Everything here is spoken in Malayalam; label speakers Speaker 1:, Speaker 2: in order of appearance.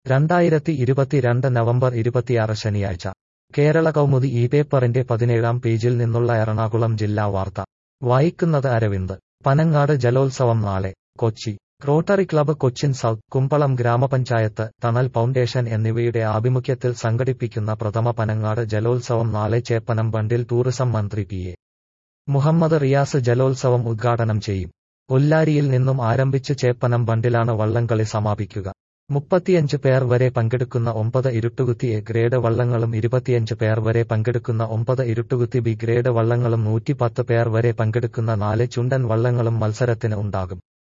Speaker 1: രണ്ടായിരത്തി ഇരുപത്തിരണ്ട് നവംബർ ഇരുപത്തിയാറ് ശനിയാഴ്ച കേരള കൗമുദി ഈ പേപ്പറിന്റെ പതിനേഴാം പേജിൽ നിന്നുള്ള എറണാകുളം ജില്ലാ വാർത്ത വായിക്കുന്നത് അരവിന്ദ് പനങ്ങാട് ജലോത്സവം നാളെ Kochi rotary club Cochin south Kumbalam ഗ്രാമപഞ്ചായത്ത് തണൽ ഫൗണ്ടേഷൻ എന്നിവയുടെ ആഭിമുഖ്യത്തിൽ സംഘടിപ്പിക്കുന്ന പ്രഥമ പനങ്ങാട് ജലോത്സവം നാളെ ചേപ്പനം ബണ്ടിൽ ടൂറിസം മന്ത്രി പി എ മുഹമ്മദ് റിയാസ് ജലോത്സവം ഉദ്ഘാടനം ചെയ്യും ഒല്ലാരിയിൽ നിന്നും ആരംഭിച്ച് ചേപ്പനം ബണ്ടിലാണ് വള്ളംകളി സമാപിക്കുക മുപ്പത്തിയഞ്ച് പേർ വരെ പങ്കെടുക്കുന്ന ഒമ്പത് ഇരുട്ടുകുത്തി എ ഗ്രേഡ് വള്ളങ്ങളും ഇരുപത്തിയഞ്ച് പേർ വരെ പങ്കെടുക്കുന്ന ഒമ്പത് ഇരുട്ടുകുത്തി ബി ഗ്രേഡ് വള്ളങ്ങളും നൂറ്റിപ്പത്ത് പേർ വരെ പങ്കെടുക്കുന്ന നാല് ചുണ്ടൻ വള്ളങ്ങളും മത്സരത്തിന് ഉണ്ടാകും